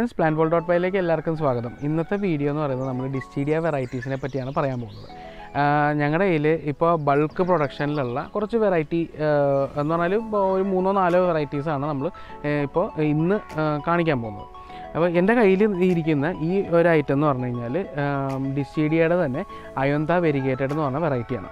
friends plan ball dot പൈയിലേക്ക് എല്ലാവർക്കും സ്വാഗതം ഇന്നത്തെ വീഡിയോ എന്ന് പറയുന്നത് നമ്മൾ ഡിസ്റ്റീഡിയ വെറൈറ്റീസിനെ പറ്റിയാണ് പറയാൻ പോകുന്നത് ഞങ്ങളുടെ കയ്യിൽ ഇപ്പോൾ ബൾക്ക് പ്രൊഡക്ഷനിലുള്ള കുറച്ച് വെറൈറ്റി എന്ന് പറഞ്ഞാൽ ഇപ്പോൾ ഒരു മൂന്നോ നാലോ വെറൈറ്റീസാണ് നമ്മൾ ഇപ്പോൾ ഇന്ന് ആ, കാണിക്കാൻ പോകുന്നത് അപ്പോൾ എൻ്റെ കയ്യിൽ ഇരിക്കുന്ന ഈ ഒരു ഐറ്റം എന്ന് പറഞ്ഞു കഴിഞ്ഞാൽ ഡിസ്റ്റീഡിയയുടെ തന്നെ അയോന്ത വെരിഗേറ്റഡ് എന്ന് പറഞ്ഞ വെറൈറ്റിയാണ്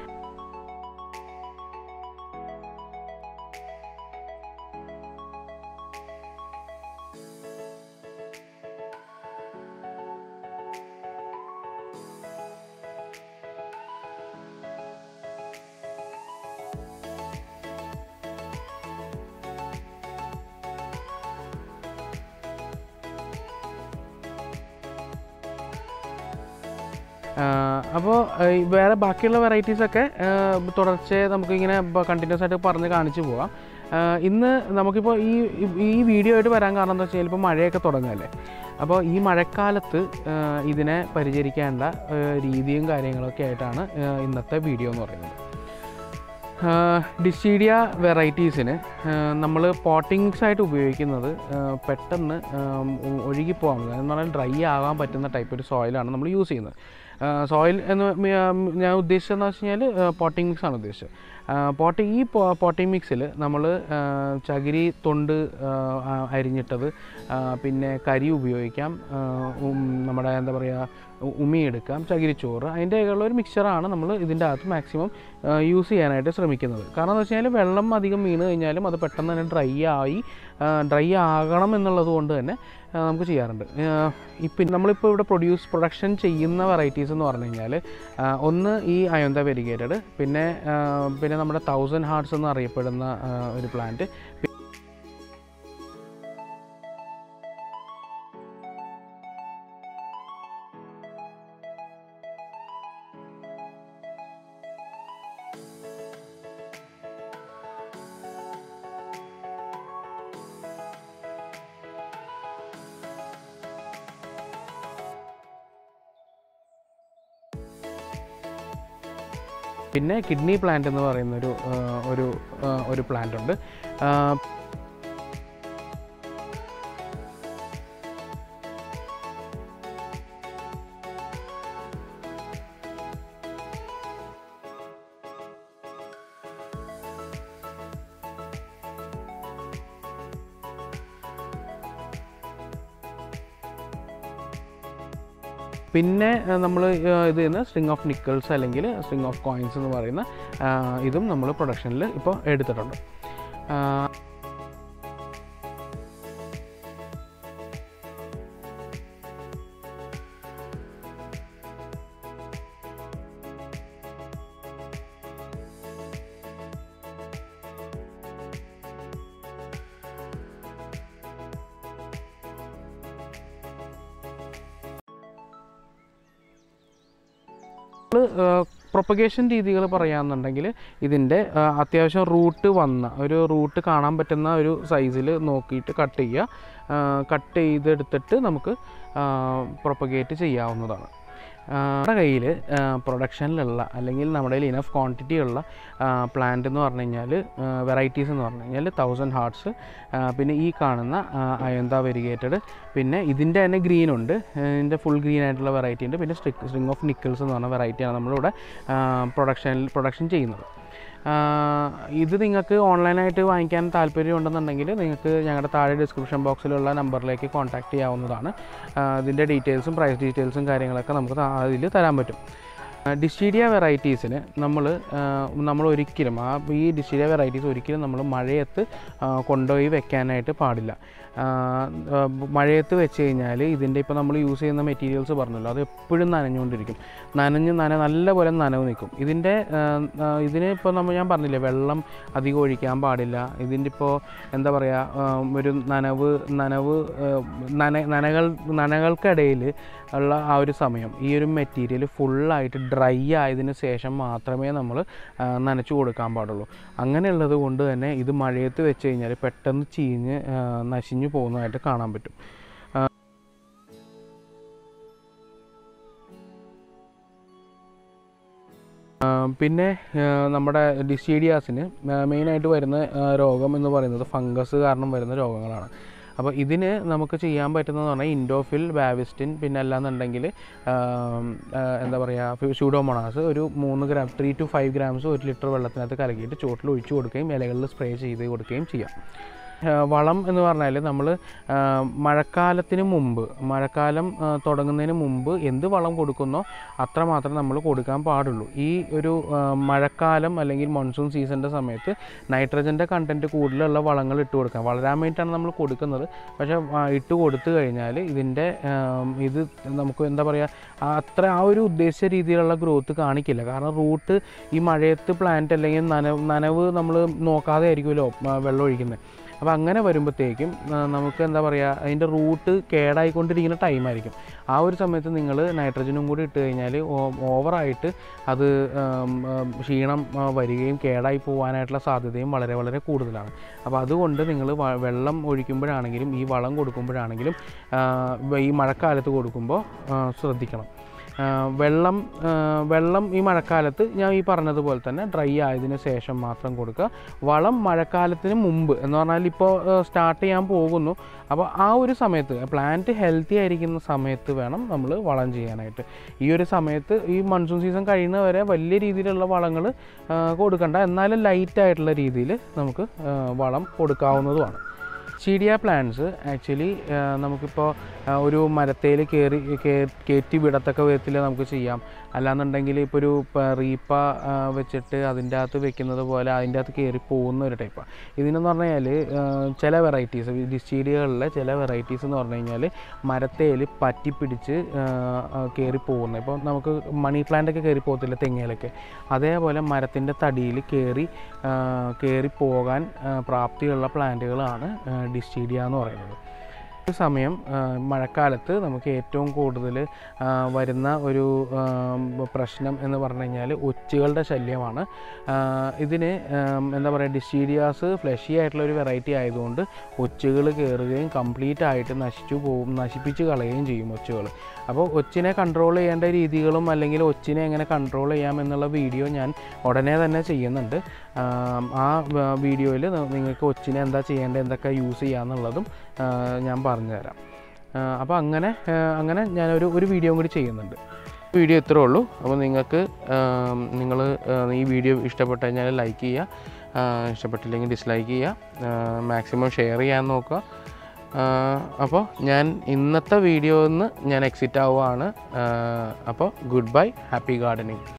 അപ്പോൾ വേറെ ബാക്കിയുള്ള വെറൈറ്റീസൊക്കെ തുടർച്ചയെ നമുക്കിങ്ങനെ കണ്ടിന്യൂസ് ആയിട്ട് പറഞ്ഞ് കാണിച്ചു പോവാം ആ, ഇന്ന് നമുക്കിപ്പോൾ ഈ ഈ വീഡിയോ ആയിട്ട് വരാൻ കാരണം എന്താ വെച്ചാൽ ഇപ്പോൾ മഴയൊക്കെ തുടങ്ങുകയല്ലേ അപ്പോൾ ഈ മഴക്കാലത്ത് ആ, ഇതിനെ പരിചരിക്കേണ്ട ആ, രീതിയും കാര്യങ്ങളൊക്കെ ആയിട്ടാണ് ആ, ഇന്നത്തെ വീഡിയോ എന്ന് പറയുന്നത് ഡിസ്റ്റീഡിയ വെറൈറ്റീസിന് നമ്മൾ പോട്ടിങ്സ് ആയിട്ട് ഉപയോഗിക്കുന്നത് ആ, പെട്ടെന്ന് ഒഴുകിപ്പോകാൻ എന്ന് പറഞ്ഞാൽ ഡ്രൈ ആകാൻ പറ്റുന്ന ടൈപ്പ് ഒരു സോയിലാണ് നമ്മൾ യൂസ് ചെയ്യുന്നത് സോയിൽ എന്ന് മി- ആ, ഞാൻ ഉദ്ദേശിച്ചതെന്ന് വെച്ച് കഴിഞ്ഞാൽ പോട്ടിംഗ് മിക്സ് ആണ് ഉദ്ദേശിച്ചത് പോട്ടിംഗ് ഈ പോട്ടിംഗ് മിക്സിൽ നമ്മൾ ചകിരി തൊണ്ട് ആ, ആ, അരിഞ്ഞിട്ടത് ആ, പിന്നെ കരി ഉപയോഗിക്കാം ആ, ഉം, നമ്മുടെ എന്താ പറയുക ഉമിയെടുക്കാം ചകിരിച്ചോറ് അതിൻ്റെയൊക്കെയുള്ള ഒരു മിക്സറാണ് നമ്മൾ ഇതിൻ്റെ അകത്ത് മാക്സിമം യൂസ് ചെയ്യാനായിട്ട് ശ്രമിക്കുന്നത് കാരണം എന്ന് വെച്ച് കഴിഞ്ഞാൽ വെള്ളം അധികം വീണ് കഴിഞ്ഞാലും അത് പെട്ടെന്ന് തന്നെ ഡ്രൈ ആയി ഡ്രൈ ആകണം എന്നുള്ളത് കൊണ്ട് തന്നെ ആ, നമുക്ക് ചെയ്യാറുണ്ട് ഇപ്പം നമ്മളിപ്പോൾ ഇവിടെ പ്രൊഡ്യൂസ് പ്രൊഡക്ഷൻ ചെയ്യുന്ന വെറൈറ്റീസ് എന്ന് പറഞ്ഞു കഴിഞ്ഞാൽ ആ, ഒന്ന് ഈ അയോന്ത വെരിഗേറ്റഡ് പിന്നെ ആ, പിന്നെ നമ്മുടെ തൗസൻഡ് ഹാർട്സ് എന്ന് അറിയപ്പെടുന്ന ആ, ഒരു പ്ലാന്റ് പിന്നെ കിഡ്നി പ്ലാന്റ് എന്ന് പറയുന്ന ഒരു ആ, ഒരു ആ, ഒരു പ്ലാന്റ് ഉണ്ട് ആ, പിന്നെ നമ്മൾ ഇത് ചെയ്യുന്ന സ്ട്രിങ് ഓഫ് നിക്കിൾസ് അല്ലെങ്കിൽ സ്ട്രിങ് ഓഫ് കോയിൻസ് എന്ന് പറയുന്ന ആ, ഇതും നമ്മൾ പ്രൊഡക്ഷനിൽ ഇപ്പോൾ എടുത്തിട്ടുണ്ട് ആ, പ്രൊപ്പഗേഷൻ രീതികൾ പറയുകയാണെന്നുണ്ടെങ്കിൽ ഇതിൻ്റെ ആ, അത്യാവശ്യം റൂട്ട് വന്ന ഒരു റൂട്ട് കാണാൻ പറ്റുന്ന ഒരു സൈസിൽ നോക്കിയിട്ട് കട്ട് ചെയ്യുക കട്ട് ചെയ്തെടുത്തിട്ട് നമുക്ക് പ്രൊപ്പഗേറ്റ് ചെയ്യാവുന്നതാണ് ആ, നമ്മുടെ കയ്യിൽ പ്രൊഡക്ഷനിലുള്ള അല്ലെങ്കിൽ നമ്മുടെ കയ്യിൽ ഇനഫ് ക്വാണ്ടിറ്റി ഉള്ള പ്ലാന്റ് എന്ന് പറഞ്ഞു കഴിഞ്ഞാൽ വെറൈറ്റീസ് എന്ന് പറഞ്ഞു കഴിഞ്ഞാൽ തൗസൻഡ് ഹാർട്സ് പിന്നെ ഈ കാണുന്ന അയന്ത വെരിഗേറ്റഡ് പിന്നെ ഇതിൻ്റെ തന്നെ ഗ്രീൻ ഉണ്ട് ഇതിൻ്റെ ഫുൾ ഗ്രീൻ ആയിട്ടുള്ള വെറൈറ്റി ഉണ്ട് പിന്നെ സ്ട്രിക് സ്ട്രിങ് ഓഫ് നിക്കിൾസ് എന്ന് പറഞ്ഞ വെറൈറ്റിയാണ് നമ്മളിവിടെ പ്രൊഡക്ഷനിൽ പ്രൊഡക്ഷൻ ചെയ്യുന്നത് ആ, ഇത് നിങ്ങൾക്ക് ഓൺലൈനായിട്ട് വാങ്ങിക്കാൻ താല്പര്യം ഉണ്ടെന്നുണ്ടെങ്കിൽ നിങ്ങൾക്ക് ഞങ്ങളുടെ താഴെ ഡിസ്ക്രിപ്ഷൻ ബോക്സിലുള്ള നമ്പറിലേക്ക് കോൺടാക്റ്റ് ചെയ്യാവുന്നതാണ് ആ, ഇതിൻ്റെ ഡീറ്റെയിൽസും പ്രൈസ് ഡീറ്റെയിൽസും കാര്യങ്ങളൊക്കെ നമുക്ക് അതിൽ തരാൻ പറ്റും ഡിസ്റ്റീരിയ വെറൈറ്റീസിന് നമ്മൾ നമ്മൾ ഒരിക്കലും ആ ഈ ഡിസ്റ്റീരിയ വെറൈറ്റീസ് ഒരിക്കലും നമ്മൾ മഴയത്ത് ആ, കൊണ്ടുപോയി വെക്കാനായിട്ട് പാടില്ല ആ, ആ, മഴയത്ത് വെച്ച് കഴിഞ്ഞാൽ ഇതിൻ്റെ ഇപ്പോൾ നമ്മൾ യൂസ് ചെയ്യുന്ന മെറ്റീരിയൽസ് പറഞ്ഞല്ലോ അത് എപ്പോഴും നനഞ്ഞുകൊണ്ടിരിക്കും നനഞ്ഞ് നന നല്ലപോലെ നനവ് നിൽക്കും ഇതിൻ്റെ ആ, ആ, ഇതിന് ഇപ്പോൾ നമ്മൾ ഞാൻ പറഞ്ഞില്ലേ വെള്ളം അധികം ഒഴിക്കാൻ പാടില്ല ഇതിൻ്റെ ഇപ്പോൾ എന്താ പറയുക ആ, ഒരു നനവ് നനവ് ആ, നന നനകൾ നനകൾക്കിടയിൽ ഉള്ള ആ ഒരു സമയം ഈ ഒരു മെറ്റീരിയൽ ഫുള്ളായിട്ട് ഡ്രൈ ആയതിനു ശേഷം മാത്രമേ നമ്മൾ നനച്ചു കൊടുക്കാൻ പാടുള്ളൂ അങ്ങനെയുള്ളത് കൊണ്ട് തന്നെ ഇത് മഴയത്ത് വെച്ച് കഴിഞ്ഞാൽ പെട്ടെന്ന് ചീഞ്ഞ് ആ, നശിഞ്ഞു പോകുന്നതായിട്ട് കാണാൻ പറ്റും ആ, പിന്നെ ആ, നമ്മുടെ ഡിസ്റ്റീഡിയാസിന് മെയിനായിട്ട് വരുന്ന ആ, രോഗം എന്ന് പറയുന്നത് ഫംഗസ് കാരണം വരുന്ന രോഗങ്ങളാണ് അപ്പോൾ ഇതിന് നമുക്ക് ചെയ്യാൻ പറ്റുന്നതെന്ന് പറഞ്ഞാൽ ഇൻഡോഫിൽ ബാവിസ്റ്റിൻ പിന്നെ അല്ലാന്നുണ്ടെങ്കിൽ എന്താ പറയുക സ്യൂഡോമോണാസ് ഒരു മൂന്ന് gram three two five grams ഒരു ലിറ്റർ വെള്ളത്തിനകത്ത് കലക്കിയിട്ട് ചോട്ടിൽ ഒഴിച്ചു കൊടുക്കുകയും ഇലകളിൽ സ്പ്രേ ചെയ്ത് കൊടുക്കുകയും ചെയ്യാം ആ, വളം എന്ന് പറഞ്ഞാൽ നമ്മൾ മഴക്കാലത്തിന് മുമ്പ് മഴക്കാലം ആ, തുടങ്ങുന്നതിന് മുമ്പ് എന്ത് വളം കൊടുക്കുന്നോ അത്രമാത്രം നമ്മൾ കൊടുക്കാൻ പാടുള്ളൂ ഈ ഒരു ആ, മഴക്കാലം അല്ലെങ്കിൽ മൺസൂൺ സീസണിൻ്റെ സമയത്ത് നൈട്രജൻ്റെ കണ്ടൻറ്റ് കൂടുതലുള്ള വളങ്ങൾ ഇട്ട് കൊടുക്കാം വളരാൻ വേണ്ടിയിട്ടാണ് നമ്മൾ കൊടുക്കുന്നത് പക്ഷേ ആ, ഇട്ട് കൊടുത്തു കഴിഞ്ഞാൽ ഇതിൻ്റെ ആം, ഇത് നമുക്ക് എന്താ പറയുക അത്ര ആ ഒരു ഉദ്ദേശിച്ച രീതിയിലുള്ള ഗ്രോത്ത് കാണിക്കില്ല കാരണം റൂട്ട് ഈ മഴയത്ത് പ്ലാന്റ് അല്ലെങ്കിൽ നനവ് നനവ് നമ്മൾ നോക്കാതെ ആയിരിക്കുമല്ലോ ആ, വെള്ളം ഒഴിക്കുന്നത് അപ്പോൾ അങ്ങനെ വരുമ്പോഴത്തേക്കും ആ, നമുക്ക് എന്താ പറയുക അതിൻ്റെ റൂട്ട് കേടായിക്കൊണ്ടിരിക്കുന്ന ടൈമായിരിക്കും ആ ഒരു സമയത്ത് നിങ്ങൾ നൈട്രജനും കൂടി ഇട്ട് കഴിഞ്ഞാൽ ഓവറായിട്ട് അത് ആം, ആം, ക്ഷീണം ആ, വരികയും കേടായി പോകാനായിട്ടുള്ള സാധ്യതയും വളരെ വളരെ കൂടുതലാണ് അപ്പോൾ അതുകൊണ്ട് നിങ്ങൾ വെള്ളം ഒഴിക്കുമ്പോഴാണെങ്കിലും ഈ വളം കൊടുക്കുമ്പോഴാണെങ്കിലും ആ, ഈ മഴക്കാലത്ത് കൊടുക്കുമ്പോൾ ആ, ശ്രദ്ധിക്കണം ആ, വെള്ളം ആ, വെള്ളം ഈ മഴക്കാലത്ത് ഞാൻ ഈ പറഞ്ഞതുപോലെ തന്നെ ഡ്രൈ ആയതിനു ശേഷം മാത്രം കൊടുക്കുക വളം മഴക്കാലത്തിന് മുമ്പ് എന്ന് പറഞ്ഞാൽ ഇപ്പോൾ സ്റ്റാർട്ട് ചെയ്യാൻ പോകുന്നു അപ്പോൾ ആ ഒരു സമയത്ത് പ്ലാന്റ് ഹെൽത്തി ആയിരിക്കുന്ന സമയത്ത് വേണം നമ്മൾ വളം ചെയ്യാനായിട്ട് ഈ ഒരു സമയത്ത് ഈ മൺസൂൺ സീസൺ കഴിയുന്നവരെ വലിയ രീതിയിലുള്ള വളങ്ങൾ കൊടുക്കണ്ട എന്നാലും ലൈറ്റ് ആയിട്ടുള്ള രീതിയിൽ നമുക്ക് ആ, വളം കൊടുക്കാവുന്നതുമാണ് ചീഡിയ പ്ലാന്റ്സ് ആക്ച്വലി നമുക്കിപ്പോൾ ആ, ഒരു മരത്തേൽ കയറി കയറ്റി വിടത്തക്ക വിധത്തിൽ നമുക്ക് ചെയ്യാം അല്ലാന്നുണ്ടെങ്കിൽ ഇപ്പോൾ ഒരു പ- റീപ്പ ആ, വെച്ചിട്ട് അതിൻ്റെ അകത്ത് വെക്കുന്നത് പോലെ അതിൻ്റെ അകത്ത് കയറി പോകുന്ന ഒരു ടൈപ്പാണ് ഇതിനെന്ന് പറഞ്ഞു കഴിഞ്ഞാൽ ചില വെറൈറ്റീസ് ഡിസ്റ്റീഡിയകളിലെ ചില വെറൈറ്റീസ് എന്ന് പറഞ്ഞു കഴിഞ്ഞാൽ മരത്തേൽ പറ്റിപ്പിടിച്ച് കയറി പോകുന്നത് ഇപ്പോൾ നമുക്ക് മണി പ്ലാന്റ് ഒക്കെ കയറി പോകത്തില്ല തെങ്ങയിലൊക്കെ അതേപോലെ മരത്തിൻ്റെ തടിയിൽ കയറി കയറി പോകാൻ ആ, പ്രാപ്തിയുള്ള പ്ലാന്റുകളാണ് ഡിസ്റ്റീഡിയ എന്ന് പറയുന്നത് ഒരു സമയം ആ, മഴക്കാലത്ത് നമുക്ക് ഏറ്റവും കൂടുതൽ ആ, വരുന്ന ഒരു ആ, പ്രശ്നം എന്ന് പറഞ്ഞു കഴിഞ്ഞാൽ ഒച്ചുകളുടെ ശല്യമാണ് ആ, ഇതിന് ആം, എന്താ പറയുക ഡിസ്റ്റീരിയാസ് ഫ്ലഷി ആയിട്ടുള്ള ഒരു വെറൈറ്റി ആയതുകൊണ്ട് ഒച്ചുകൾ കയറുകയും കംപ്ലീറ്റ് ആയിട്ട് നശിച്ചു പോകും നശിപ്പിച്ച് കളയുകയും ചെയ്യും ഒച്ചുകൾ അപ്പോൾ ഒച്ചിനെ കൺട്രോൾ ചെയ്യേണ്ട രീതികളും അല്ലെങ്കിൽ ഒച്ചിനെ എങ്ങനെ കൺട്രോൾ ചെയ്യാം എന്നുള്ള വീഡിയോ ഞാൻ ഉടനെ തന്നെ ചെയ്യുന്നുണ്ട് ആം, ആ വീഡിയോയിൽ നിങ്ങൾക്ക് ഒച്ചിനെ എന്താ ചെയ്യേണ്ടത് എന്തൊക്കെ യൂസ് ചെയ്യാന്നുള്ളതും ആ, ഞാൻ പറഞ്ഞുതരാം അപ്പോൾ അങ്ങനെ ആ, അങ്ങനെ ഞാനൊരു ഒരു വീഡിയോ കൂടി ചെയ്യുന്നുണ്ട് വീഡിയോ ഇത്രേ ഉള്ളൂ അപ്പോൾ നിങ്ങൾക്ക് നിങ്ങൾ ഈ വീഡിയോ ഇഷ്ടപ്പെട്ട് കഴിഞ്ഞാൽ ലൈക്ക് ചെയ്യുക ആ, ഇഷ്ടപ്പെട്ടില്ലെങ്കിൽ ഡിസ്ലൈക്ക് ചെയ്യുക മാക്സിമം ഷെയർ ചെയ്യാൻ നോക്കുക ആ, അപ്പോൾ ഞാൻ ഇന്നത്തെ വീഡിയോയിൽ നിന്ന് ഞാൻ എക്സിറ്റ് ആവുകയാണ് അപ്പോൾ ഗുഡ് ബൈ ഹാപ്പി ഗാർഡനിങ്